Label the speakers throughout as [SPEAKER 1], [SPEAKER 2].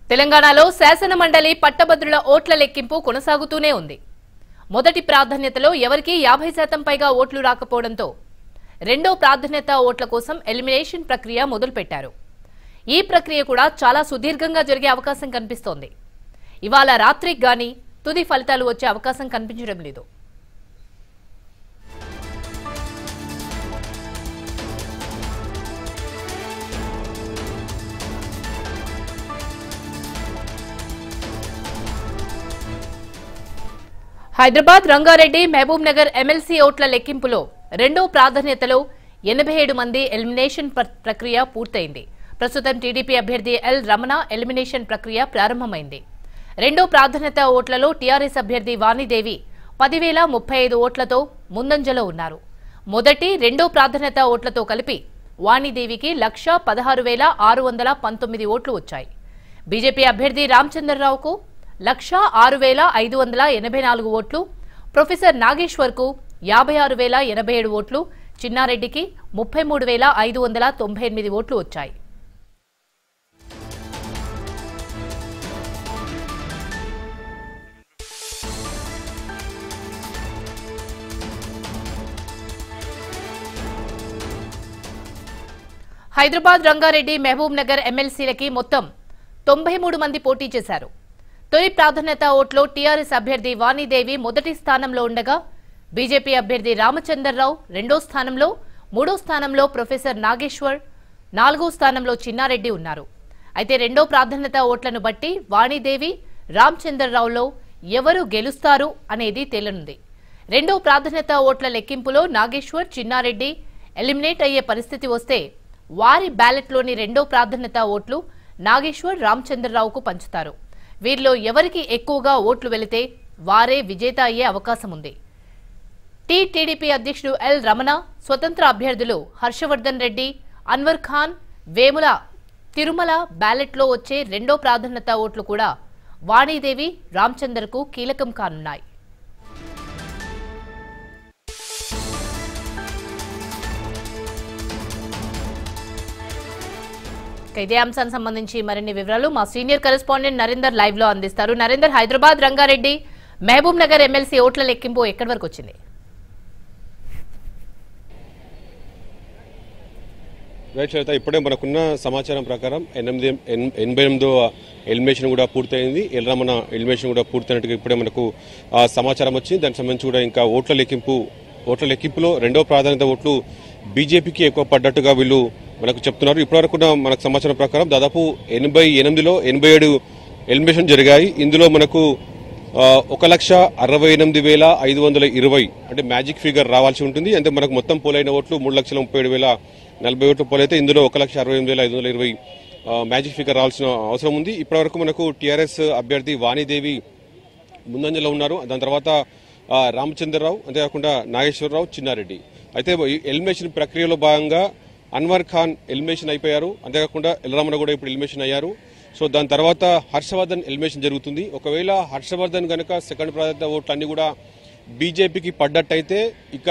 [SPEAKER 1] తెలంగాణలో శాసన మండలి పట్టభద్రుల ఓట్ల లెక్కింపు కొనసాగుతూనే ఉంది మొదటి ప్రాధాన్యతలో ఎవరికీ యాభై శాతం పైగా ఓట్లు రాకపోవడంతో రెండో ప్రాధాన్యత ఓట్ల కోసం ఎలిమినేషన్ ప్రక్రియ మొదలుపెట్టారు ఈ ప్రక్రియ కూడా చాలా సుదీర్ఘంగా జరిగే అవకాశం కనిపిస్తోంది ఇవాళ రాత్రికి గాని తుది ఫలితాలు వచ్చే అవకాశం కనిపించడం లేదు హైదరాబాద్ రంగారెడ్డి మహబూబ్ నగర్ ఎమ్మెల్సీ ఓట్ల లెక్కింపులో రెండో ప్రాధాన్యతలో ఎనభై ఏడు మంది ఎలిమినేషన్ ప్ర- ప్రక్రియ పూర్తయింది ప్రస్తుతం టీడీపీ అభ్యర్థి ఎల్ రమణ ఎలిమినేషన్ ప్రక్రియ ప్రారంభమైంది రెండో ప్రాధాన్యత ఓట్లలో టీఆర్ఎస్ అభ్యర్థి వాణిదేవి పదివేల ముప్పై ఐదు ఓట్లతో ముందంజలో ఉన్నారు మొదటి రెండో ప్రాధాన్యత ఓట్లతో కలిపి వాణిదేవికి లక్ష పదహారు వేల ఆరు వందల పంతొమ్మిది ఓట్లు వచ్చాయి బీజేపీ అభ్యర్థి రామచంద్రరావుకు లక్ష ఆరు వేల ఐదు వందల ఎనభై నాలుగు ఓట్లు ప్రొఫెసర్ నాగేశ్వర్కు యాభై ఆరు వేల ఎనభై ఏడు ఓట్లు చిన్నారెడ్డికి ముప్పై మూడు వేల ఐదు వందల తొంభై ఎనిమిది ఓట్లు వచ్చాయి హైదరాబాద్ రంగారెడ్డి మహబూబ్ నగర్ ఎమ్మెల్సీలకి మొత్తం తొంభై మూడు మంది పోటీ చేశారు తొలి ప్రాధాన్యత ఓట్లో టీఆర్ఎస్ అభ్యర్థి వాణిదేవి మొదటి స్థానంలో ఉండగా బీజేపీ అభ్యర్థి రామచందర్రావు రెండో స్థానంలో మూడో స్థానంలో ప్రొఫెసర్ నాగేశ్వర్ నాలుగో స్థానంలో చిన్నారెడ్డి ఉన్నారు అయితే రెండో ప్రాధాన్యత ఓట్లను బట్టి వాణిదేవి రామచంద్రరావులో ఎవరు గెలుస్తారు అనేది తేలనుంది రెండో ప్రాధాన్యత ఓట్ల లెక్కింపులో నాగేశ్వర్ చిన్నారెడ్డి ఎలిమినేట్ అయ్యే పరిస్థితి వస్తే వారి బ్యాలెట్లోని రెండో ప్రాధాన్యత ఓట్లు నాగేశ్వర్ రామచంద్రరావుకు పంచుతారు వీరిలో ఎవరికి ఎక్కువగా ఓట్లు వెళితే వారే విజేత అయ్యే అవకాశం ఉంది టీ టీడీపీ అధ్యక్షుడు ఎల్ రమణ స్వతంత్ర అభ్యర్థులు హర్షవర్ధన్ రెడ్డి అన్వర్ ఖాన్ వేముల తిరుమల బ్యాలెట్లో వచ్చే రెండో ప్రాధాన్యత ఓట్లు కూడా వాణీదేవి రామచందర్కు కీలకం కానున్నాయి ఇక ఇదే అంశానికి సంబంధించి మరిన్ని వివరాలు మా సీనియర్ కరెస్పాండెంట్ నరేందర్ లైవ్ లో అందిస్తారు నరేందర్ హైదరాబాద్ రంగారెడ్డి మహబూబ్ నగర్ ఎమ్మెల్సీ ఓట్ల లెక్కింపు ఎక్కడి వరకు వచ్చింది
[SPEAKER 2] రైట్ శ్వేత ఇప్పుడే మనకున్న సమాచారం ప్రకారం ఎనిమిది ఎన్- ఎనభై ఎనిమిదో ఎలిమినేషన్ కూడా పూర్తయింది ఎల్రమణ ఎలిమినేషన్ కూడా పూర్తయినట్టుగా ఇప్పుడే మనకు ఆ, సమాచారం వచ్చింది దానికి సంబంధించి కూడా ఇంకా ఓట్ల లెక్కింపు ఓట్ల లెక్కింపులో రెండో ప్రాధాన్యత ఓట్లు బీజేపీకి ఎక్కువ పడ్డట్టుగా వీళ్ళు మనకు చెప్తున్నారు ఇప్పటివరకు ఉన్న మనకు సమాచారం ప్రకారం దాదాపు ఎనభై ఎనిమిదిలో ఎనభై ఏడు ఎలిమినేషన్ జరిగాయి ఇందులో మనకు ఆ, ఒక లక్ష అరవై ఎనిమిది వేల ఐదు వందల ఇరవై అంటే మ్యాజిక్ ఫిగర్ రావాల్సి ఉంటుంది అంటే మనకు మొత్తం పోలైన ఓట్లు మూడు లక్షల ముప్పై ఏడు వేల నలభై ఓట్లు పోలైతే ఇందులో ఒక లక్ష అరవై ఎనిమిది వేల ఐదు వందల ఇరవై ఆ, మ్యాజిక్ ఫిగర్ రావాల్సిన అవసరం ఉంది ఇప్పటివరకు మనకు టీఆర్ఎస్ అభ్యర్థి వాణిదేవి ముందంజలో ఉన్నారు దాని తర్వాత ఆ, రామచంద్రరావు అంతేకాకుండా నాగేశ్వరరావు చిన్నారెడ్డి అయితే ఈ ఎలిమినేషన్ ప్రక్రియలో భాగంగా అన్వర్ ఖాన్ ఎలిమినేషన్ అయిపోయారు అంతేకాకుండా ఎల్రామణ కూడా ఇప్పుడు ఎలిమినేషన్ అయ్యారు సో దాని తర్వాత హర్షవర్ధన్ ఎలిమినేషన్ జరుగుతుంది ఒకవేళ హర్షవర్ధన్ గనక సెకండ్ ప్రాధాన్యత ఓట్లు అన్ని కూడా బీజేపీకి పడ్డట్టయితే ఇక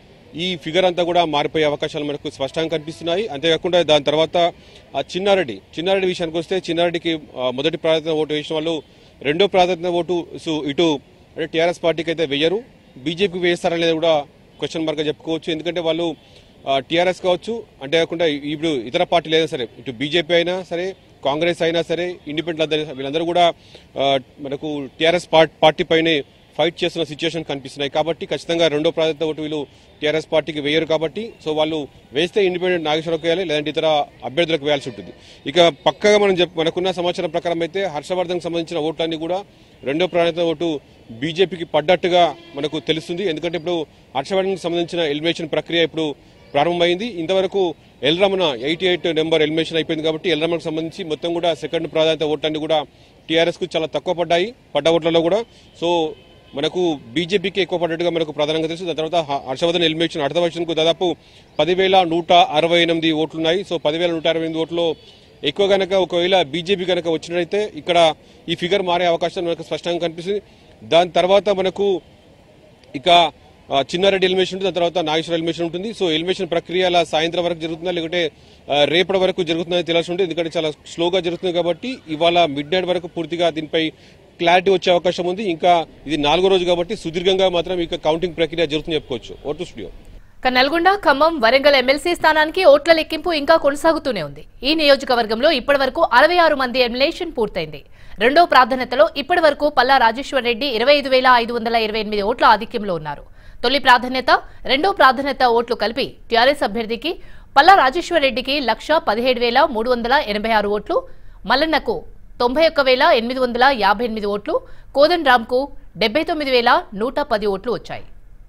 [SPEAKER 2] ఈ ఫిగర్ అంతా కూడా మారిపోయే అవకాశాలు మనకు స్పష్టంగా కనిపిస్తున్నాయి అంతేకాకుండా దాని తర్వాత ఆ చిన్నారెడ్డి చిన్నారెడ్డి విషయానికి వస్తే చిన్నారెడ్డికి ఆ, మొదటి ప్రాధాన్యత ఓటు వేసిన వాళ్ళు రెండో ప్రాధాన్యత ఓటు సు- ఇటు అంటే టీఆర్ఎస్ పార్టీకి అయితే వెయ్యరు బీజేపీకి వేస్తారనేది కూడా క్వశ్చన్ మార్క్ చెప్పుకోవచ్చు ఎందుకంటే వాళ్ళు టీఆర్ఎస్ కావచ్చు అంతేకాకుండా ఇప్పుడు ఇతర పార్టీలు అయినా సరే ఇటు బీజేపీ అయినా సరే కాంగ్రెస్ అయినా సరే ఇండిపెండెంట్ అందరూ- వీళ్ళందరూ కూడా ఆ, మనకు టీఆర్ఎస్ పార్టీ పైనే ఫైట్ చేస్తున్న సిచ్యువేషన్ కనిపిస్తున్నాయి కాబట్టి ఖచ్చితంగా రెండో ప్రాధాన్యత ఓటు వీళ్ళు టీఆర్ఎస్ పార్టీకి వేయరు కాబట్టి సో వాళ్ళు వేస్తే ఇండిపెండెంట్ నాగేశ్వరరావుకి వేయాలి లేదంటే ఇతర అభ్యర్థులకు వేయాల్సి ఉంటుంది ఇక పక్కగా మనం చెప్ మనకున్న సమాచారం ప్రకారం అయితే హర్షవర్ధన్కి సంబంధించిన ఓట్లన్నీ కూడా రెండో ప్రాధాన్యత ఓటు బీజేపీకి పడ్డట్టుగా మనకు తెలుస్తుంది ఎందుకంటే ఇప్పుడు హర్షవర్ధన్కి సంబంధించిన ఎలిమినేషన్ ప్రక్రియ ఇప్పుడు ప్రారంభమైంది ఇంతవరకు ఎల్రమణ ఎయిటీ ఎయిట్ నెంబర్ ఎలిమినేషన్ అయిపోయింది కాబట్టి ఎల్రమణకు సంబంధించి మొత్తం కూడా సెకండ్ ప్రాధాన్యత ఓట్లన్నీ కూడా టీఆర్ఎస్ కు చాలా తక్కువ పడ్డాయి పడ్డ ఓట్లలో కూడా సో మనకు బీజేపీకి ఎక్కువ పడ్డట్టుగా మనకు ప్రధానంగా తెలుసు దాని తర్వాత హ- హర్షవర్ధన్ ఎలిమినేషన్ అర్ధ వర్షన్కు దాదాపు పదివేల నూట అరవై ఎనిమిది ఓట్లున్నాయి సో పదివేల నూట అరవై ఎనిమిది ఓట్లు ఎక్కువ గనక ఒకవేళ బీజేపీ గనక వచ్చినట్లయితే ఇక్కడ ఈ ఫిగర్ మారే అవకాశం మనకు స్పష్టంగా కనిపిస్తుంది దాని తర్వాత మనకు ఇక ఆ, చిన్నారెడ్డి ఎలిమినేషన్ ఉంటుంది దాని తర్వాత నాగేశ్వర ఎలిమినేషన్ ఉంటుంది సో ఎలిమినేషన్ ప్రక్రియ అలా సాయంత్రం వరకు జరుగుతుందా లేకుంటే ఆ, రేపటి వరకు జరుగుతుందా తెలియాల్సి ఉంటుంది ఎందుకంటే చాలా స్లోగా జరుగుతుంది కాబట్టి ఇవాళ మిడ్ నైట్ వరకు పూర్తిగా దీనిపై క్లారిటీ వచ్చే అవకాశం ఉంది ఇంకా ఇది నాలుగో రోజు కాబట్టి సుదీర్ఘంగా మాత్రం ఇంకా కౌంటింగ్ ప్రక్రియ జరుగుతుంది చెప్పుకోవచ్చు ఓటు స్టూడియో
[SPEAKER 1] ఇక నల్గొండ ఖమ్మం వరంగల్ ఎమ్మెల్సీ స్థానానికి ఓట్ల లెక్కింపు ఇంకా కొనసాగుతూనే ఉంది ఈ నియోజకవర్గంలో ఇప్పటి వరకు అరవై ఆరు మంది ఎలిమినేషన్ పూర్తయింది రెండో ప్రాధాన్యతలో ఇప్పటి వరకు పల్లా రాజేశ్వర్ రెడ్డి ఇరవై ఐదు వేల ఐదు వందల ఇరవై ఎనిమిది ఓట్ల ఆధిక్యంలో ఉన్నారు తొలి ప్రాధాన్యత రెండో ప్రాధాన్యత ఓట్లు కలిపి టీఆర్ఎస్ అభ్యర్థికి పల్లా రాజేశ్వర్ రెడ్డికి లక్ష పదిహేడు వేల మూడు వందల ఎనభై ఆరు ఓట్లు మల్లన్నకు తొంభై ఒక్క వేల ఎనిమిది వందల యాభై ఎనిమిది ఓట్లు కోదన్ రామ్కు డెబ్బై తొమ్మిది వేల నూట పది ఓట్లు వచ్చాయి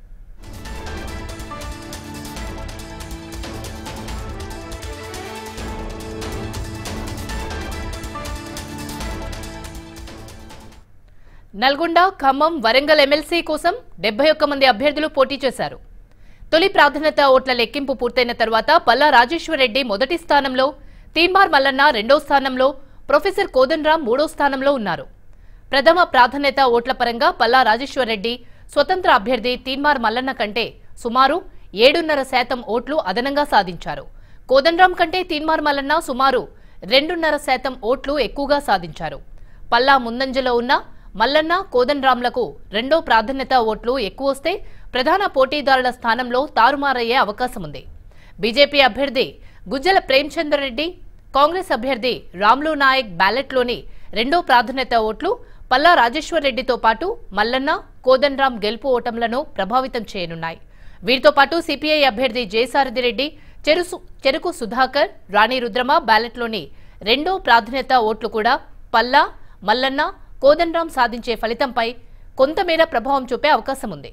[SPEAKER 1] నల్గొండ ఖమ్మం వరంగల్ ఎమ్మెల్సీ కోసం డెబ్బై ఒక్క మంది అభ్యర్థులు పోటీ చేశారు తొలి ప్రాధాన్యత ఓట్ల లెక్కింపు పూర్తయిన తర్వాత పల్లా రాజేశ్వర్ రెడ్డి మొదటి స్థానంలో తీన్మార్ మల్లన్న రెండో స్థానంలో ప్రొఫెసర్ కోదన్రామ్ మూడో స్థానంలో ఉన్నారు ప్రథమ ప్రాధాన్యత ఓట్ల పరంగా పల్లా రాజేశ్వర్ రెడ్డి స్వతంత్ర అభ్యర్థి తీన్మార్ మల్లన్న కంటే సుమారు ఏడున్నర శాతం ఓట్లు అదనంగా సాధించారు కోదండరామ్ కంటే తీన్మార్ మల్లన్న సుమారు రెండున్నర శాతం ఓట్లు ఎక్కువగా సాధించారు పల్లా ముందంజలో ఉన్న మల్లన్న కోదండరాంలకు రెండో ప్రాధాన్యత ఓట్లు ఎక్కువ వస్తే ప్రధాన పోటీదారుల స్థానంలో తారుమారయ్యే అవకాశం ఉంది బీజేపీ అభ్యర్థి గుజ్జల ప్రేమచంద్ర రెడ్డి కాంగ్రెస్ అభ్యర్థి రామ్లు నాయక్ బ్యాలెట్లోని రెండో ప్రాధాన్యత ఓట్లు పల్లా రాజేశ్వర్ రెడ్డితో పాటు మల్లన్న కోదండరాం గెలుపు ఓటంలను ప్రభావితం చేయనున్నాయి వీరితో పాటు సిపిఐ అభ్యర్థి జయసారథి రెడ్డి చెరుసు చెరుకు సుధాకర్ రాణి రుద్రమ బ్యాలెట్లోని రెండో ప్రాధాన్యత ఓట్లు కూడా పల్లా మల్లన్న కోదండరాం సాధించే ఫలితంపై కొంతమేర ప్రభావం చూపే అవకాశం ఉంది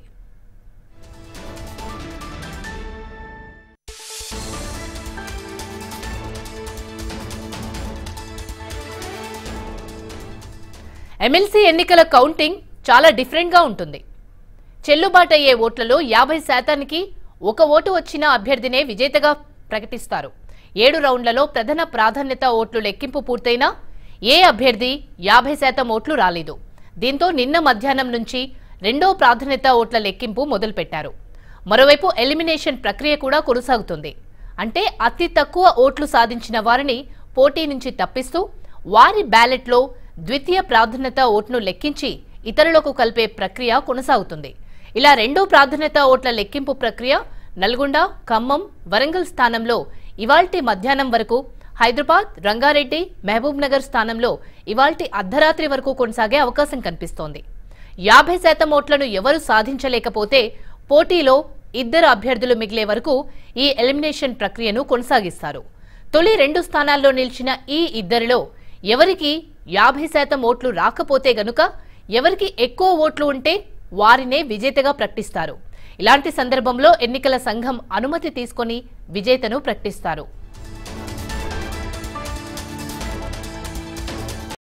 [SPEAKER 1] ఎమ్మెల్సీ ఎన్నికల కౌంటింగ్ చాలా డిఫరెంట్గా ఉంటుంది చెల్లుబాటు అయ్యే ఓట్లలో యాభై శాతానికి ఒక ఓటు వచ్చిన అభ్యర్థినే విజేతగా ప్రకటిస్తారు ఏడు రౌండ్లలో ప్రధాన ప్రాధాన్యత ఓట్లు లెక్కింపు పూర్తయినా ఏ అభ్యర్థి యాభై శాతం ఓట్లు రాలేదు దీంతో నిన్న మధ్యాహ్నం నుంచి రెండో ప్రాధాన్యత ఓట్ల లెక్కింపు మొదలుపెట్టారు మరోవైపు ఎలిమినేషన్ ప్రక్రియ కూడా కొనసాగుతుంది అంటే అతి తక్కువ ఓట్లు సాధించిన వారిని పోటీ నుంచి తప్పిస్తూ వారి బ్యాలెట్లో ద్వితీయ ప్రాధాన్యత ఓట్ను లెక్కించి ఇతరులకు కలిపే ప్రక్రియ కొనసాగుతుంది ఇలా రెండో ప్రాధాన్యత ఓట్ల లెక్కింపు ప్రక్రియ నల్గొండ ఖమ్మం వరంగల్ స్థానంలో ఇవాల్టి మధ్యాహ్నం వరకు హైదరాబాద్ రంగారెడ్డి మహబూబ్ నగర్ స్థానంలో ఇవాల్టి అర్ధరాత్రి వరకు కొనసాగే అవకాశం కనిపిస్తోంది యాభై శాతం ఓట్లను ఎవరు సాధించలేకపోతే పోటీలో ఇద్దరు అభ్యర్థులు మిగిలే వరకు ఈ ఎలిమినేషన్ ప్రక్రియను కొనసాగిస్తారు తొలి రెండు స్థానాల్లో నిలిచిన ఈ ఇద్దరిలో ఎవరికి యాభై శాతం ఓట్లు రాకపోతే గనుక ఎవరికి ఎక్కువ ఓట్లు ఉంటే వారినే విజేతగా ప్రకటిస్తారు ఇలాంటి సందర్భంలో ఎన్నికల సంఘం అనుమతి తీసుకొని విజేతను ప్రకటిస్తారు